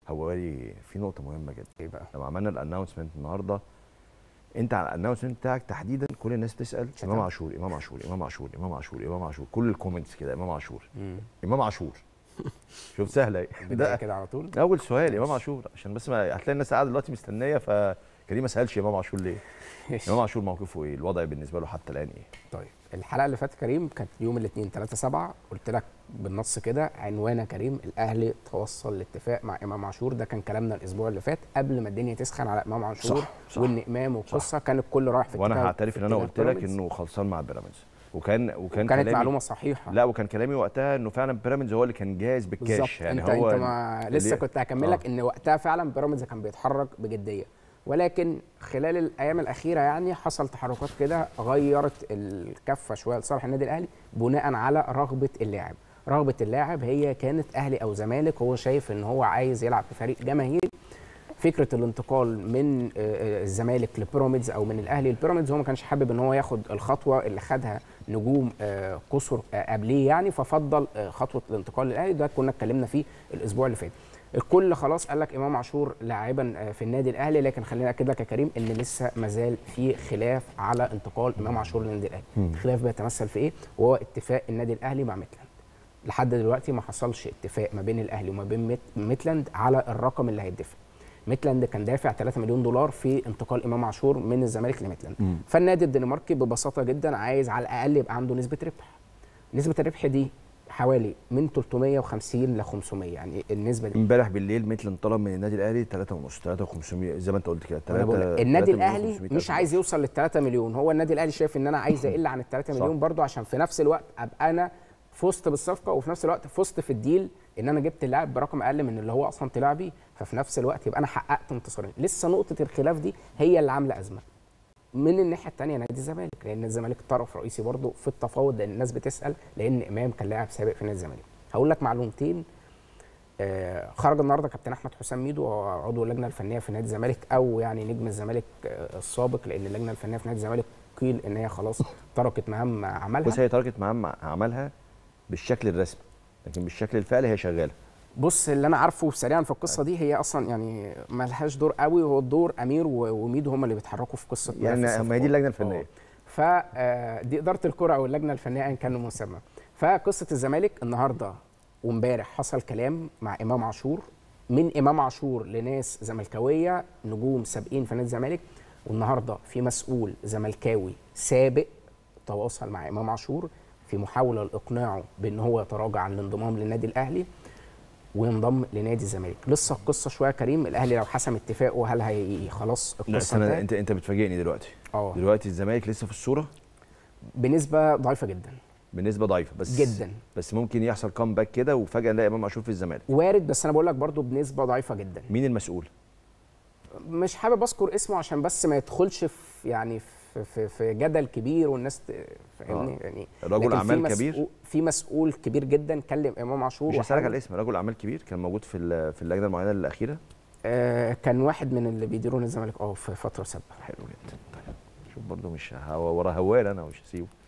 هو لي في نقطه مهمه جدا ايه بقى لما عملنا الانونسمنت النهارده انت على الانونسمنت بتاعك تحديدا كل الناس بتسال شتم. امام عاشور امام عاشور امام عاشور امام عاشور امام عاشور كل الكومنتس كده امام عاشور مم. امام عاشور شوف سهله ايه بدايه ده كده على طول اول سؤال امام عاشور عشان بس ما هتلاقي الناس قاعده دلوقتي مستنيه فكريم ما سالش امام عاشور ليه امام عاشور موقفه ايه الوضع بالنسبه له حتى الان ايه طيب الحلقه اللي فاتت كريم كانت يوم الاثنين 3 7 قلت لك بالنص كده عنوان يا كريم الاهلي توصل لاتفاق مع امام عاشور ده كان كلامنا الاسبوع اللي فات قبل ما الدنيا تسخن على امام عاشور صح، صح، وان امام والقصه كان الكل رايح في وانا اتجاه- هعترف ان في انا اتجاه قلت لك بيراميدز. انه خلصان مع بيراميدز وكان وكان كانت كلامي معلومه صحيحه لا وكان كلامي وقتها انه فعلا بيراميدز هو اللي كان جاهز بالظبط بالكاش يعني انت هو انت ما لسه اللي- كنت هكمل لك آه. ان وقتها فعلا بيراميدز كان بيتحرك بجديه ولكن خلال الايام الاخيره يعني حصل تحركات كده غيرت الكفه شويه لصالح النادي الاهلي بناء على رغبه اللاعب رغبه اللاعب هي كانت اهلي او زمالك هو شايف ان هو عايز يلعب في فريق جماهيري فكره الانتقال من آه، آه، الزمالك لبيراميدز او من الاهلي لبيراميدز هو ما كانش حابب ان هو ياخد الخطوه اللي خدها نجوم آه، كسر آه، قبليه يعني ففضل آه، خطوه الانتقال للاهلي ده كنا اتكلمنا فيه الاسبوع اللي فات الكل خلاص قال لك امام عاشور لاعبا آه، في النادي الاهلي لكن خليني اكد لك يا كريم ان لسه مازال في خلاف على انتقال امام عاشور للنادي الاهلي الخلاف بيتمثل في ايه وهو اتفاق النادي الاهلي مع ميتلاند لحد دلوقتي ما حصلش اتفاق ما بين الاهلي وما بين ميت- ميتلاند على الرقم اللي هيدفع ميتلاند كان دافع 3 مليون دولار في انتقال امام عاشور من الزمالك لميتلاند مم. فالنادي الدنماركي ببساطه جدا عايز على الاقل يبقى عنده نسبه ربح نسبه الربح دي حوالي من 350 ل 500 يعني النسبه دي امبارح بالليل مثل طلب من النادي الاهلي 3 ونص 3 و500 زي ما انت قلت كده أنا بقول 3 لك النادي الاهلي مش عايز يوصل لل 3 مليون هو النادي الاهلي شايف ان انا عايز اقل عن ال 3 صح. مليون برضو عشان في نفس الوقت ابقى انا فزت بالصفقه وفي نفس الوقت فزت في الديل ان انا جبت اللاعب برقم اقل من اللي هو اصلا طلع بيه ففي نفس الوقت يبقى انا حققت انتصارين لسه نقطه الخلاف دي هي اللي عامله ازمه من الناحيه الثانيه نادي الزمالك لان الزمالك طرف رئيسي برضه في التفاوض لان الناس بتسال لان امام كان لاعب سابق في نادي الزمالك هقول لك معلومتين آه، خرج النهارده كابتن احمد حسام ميدو وهو عضو اللجنه الفنيه في نادي الزمالك او يعني نجم الزمالك آه، السابق لان اللجنه الفنيه في نادي الزمالك قيل ان هي خلاص تركت مهام عملها بص هي تركت مهام عملها بالشكل الرسمي لكن بالشكل الفعلي هي شغاله بص اللي انا عارفه سريعا في القصه دي هي اصلا يعني ملهاش دور قوي هو الدور امير و- وميدو هم اللي بيتحركوا في قصه يعني ملف ما هي دي الصفقات. اللجنه الفنيه فدي اداره الكره او اللجنه الفنيه ايا كان المسمى فقصه الزمالك النهارده وامبارح حصل كلام مع امام عاشور من امام عاشور لناس زملكاويه نجوم سابقين في نادي الزمالك والنهارده في مسؤول زملكاوي سابق تواصل مع امام عاشور في محاوله لاقناعه بان هو يتراجع عن الانضمام للنادي الاهلي وينضم لنادي الزمالك لسه القصه شويه كريم الاهلي لو حسم اتفاقه هل هي خلاص لا القصه استنى انتهت؟ انت انت بتفاجئني دلوقتي اه دلوقتي الزمالك لسه في الصوره بنسبه ضعيفه جدا بنسبه ضعيفه بس جدا بس ممكن يحصل كومباك كده وفجاه نلاقي امام عاشور في الزمالك وارد بس انا بقول لك برضو بنسبه ضعيفه جدا مين المسؤول مش حابب اذكر اسمه عشان بس ما يدخلش في يعني في, في, في جدل كبير والناس ت- فاهمني آه. يعني رجل لكن في أعمال مسؤول- كبير؟ في مسؤول كبير جدا كلم امام عاشور مش هسالك وحاول- على الاسم رجل اعمال كبير كان موجود في ال- في اللجنه المعينه الاخيره آه كان واحد من اللي بيديرون الزمالك اه في فتره سابقه حلو جدا طيب شوف برضه مش هو ورا هوال انا مش هسيبه